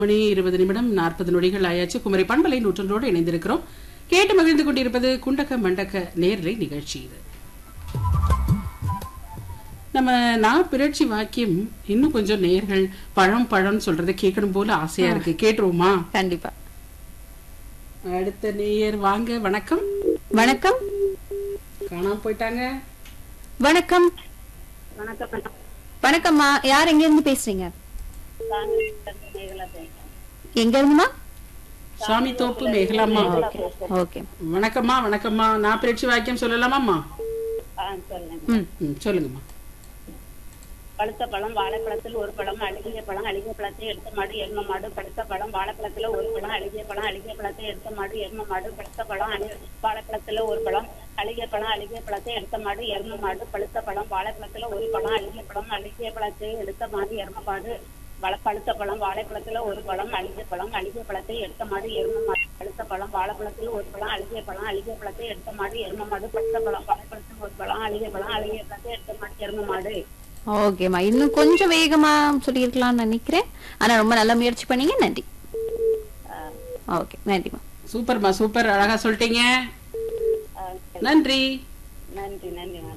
மணி இருபது நிமிடம் நாற்பது நொடிகள் ஆயாச்சு குமரி பண்பலை நூற்றன்றோடு இணைந்திருக்கிறோம் கேட்டு மகிழ்ந்து கொண்டிருப்பது குண்டக்க மண்டக்க நேரலை நிகழ்ச்சி இது நம்ம நான் பிறட்சி வாக்கியம் இன்னும் கொஞ்சம் நேர்கள் பழம் பழம் சொல்றதை கேட்கணும் போல ஆசையா இருக்கு கேட்டுருவோமா கண்டிப்பா அடுத்த நேயர் வாங்க வணக்கம் வணக்கம் காணாம போயிட்டாங்க வணக்கம் வணக்கம்மா யார் எங்க இருந்து பேசுறீங்க எங்க இருந்துமா சாமி தோப்பு மேகலாமா ஓகே வணக்கம்மா வணக்கம்மா நான் பிறட்சி வாக்கியம் சொல்லலாமாம்மா ஆ, சொல்லுங்க. ம் ம், சொல்லுங்கம்மா பழுத்த பழம் வாழைப்பழத்தில் ஒரு பழம் அழுகிய பழம் அழுகிய பழத்தை எடுத்த மாடு எரும மாடு பழுத்த பழம் வாழைப்பழத்துல ஒரு பழம் அழுகிய பழம் அழுகிய பழத்தை எடுத்த மாடு எரும மாடு பழுத்த பழம் அழு- வாழைப்பழத்துல ஒரு பழம் அழுகிய பழம் அழுகிய பழத்தை எடுத்த மாடு எரும மாடு பழுத்த பழம் வாழைப்பழத்துல ஒரு பழம் அழுகிய பழம் அழுகிய பழத்தை எடுத்த மாடு எரும மாடு வள பழுத்த பழம் வாழைப்பழத்துல ஒரு பழம் அழுகிய பழம் அழுகிய பழத்தை எடுத்த மாடு எரும மாடு பழுத்த பழம் வாழைப்பழத்துல ஒரு பழம் அழுகிய பழம் அழுகிய பழத்தை எடுத்த மாடு எரும மாடு பழுத்த பழம் வாழைப்பழத்துல ஒரு பழம் அழுகிய பழம் அழுகிய பழத்தை எடுத்த மாடு எரும மாடு ஓகேம்மா இன்னும் கொஞ்சம் வேகமா சொல்லியிருக்கலாம்னு நினைக்கிறேன் ஆனா ரொம்ப நல்ல முயற்சி பண்ணீங்க நன்றி ஓகே நன்றிம்மா சூப்பர்மா சூப்பர் அழகா சொல்லிட்டீங்க ஆ, நன்றி நன்றி நன்றி